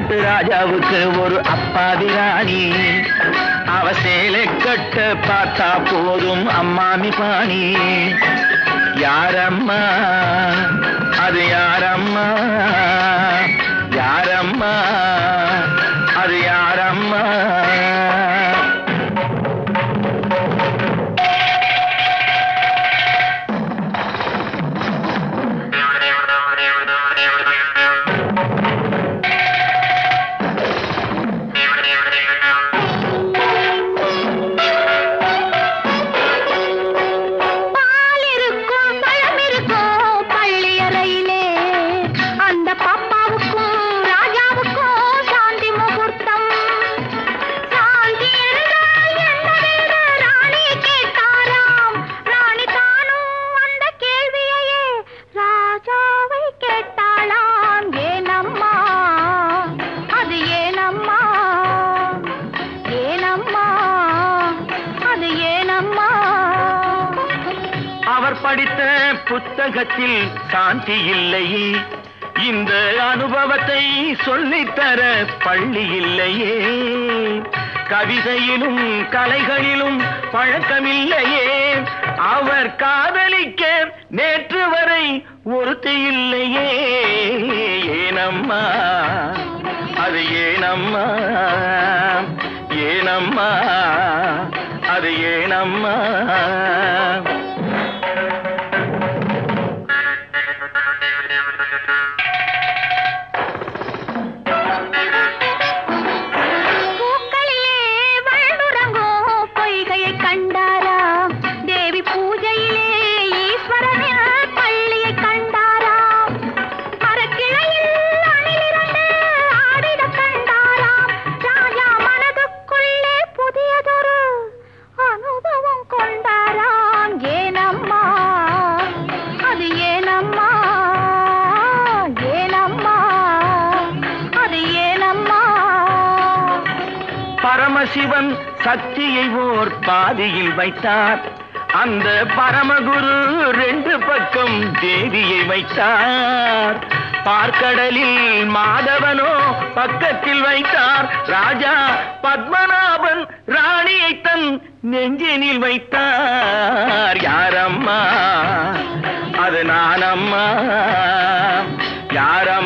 நாட்டு ராஜாவுக்கு ஒரு அப்பாவி ராணி அவ சேலை கட்ட பார்த்தா போதும் அம்மாமி பாணி யாரம்மா அது யாரம்மா யாரம்மா அது யாரம்மா பால் இருக்கும் பழம் இருக்கும் பள்ளி அறையிலே அந்த பாப்பாவுக்கும் ராஜாவுக்கும் சாந்தி முகூர்த்தம் சாந்தி என்றால் என்னவென்று ராணி கேட்டாராம் ராணி தானும் அந்த கேள்வியையே ராஜாவை கேட்டாளாம் ஏனம்மா அது ஏனம்மா ஏனம்மா அது ஏனம்மா அவர் படித்த புத்தகத்தில் சாந்தி இல்லையே இந்த அனுபவத்தை சொல்லித்தர பள்ளி இல்லையே கவிதையிலும் கலைகளிலும் பழக்கமில்லையே அவர் காதலிக்க நேற்று வரை ஒருத்தி இல்லையே ஏனம்மா அது ஏனம்மா ஏனம்மா அது ஏனம்மா பூக்களிலே வள்ளுறங்கும் பொய்கையை கண்டாராம் தேவி பூஜையிலே ஈஸ்வரனின் பள்ளியை கண்டாராம் மரக்கிளையில் அணிலிரண்டு ஆடிடக் கண்டாராம் ராஜா மனதுக்குள்ளே புதியதொரு அனுபவம் கொண்டாராம் ஏனம்மா அது ஏனம்மா ஏனம்மா அது ஏனம்மா பரமசிவன் சக்தியை ஓர் பாதியில் வைத்தார் அந்த பரமகுரு ரெண்டு பக்கம் தேவியை வைத்தார் பார்க்கடலில் மாதவனோ பக்கத்தில் வைத்தார் ராஜா பத்மநாபன் ராணியை தன் நெஞ்சினில் வைத்தார் யாரம்மா அது நானம்மா யாரம்மா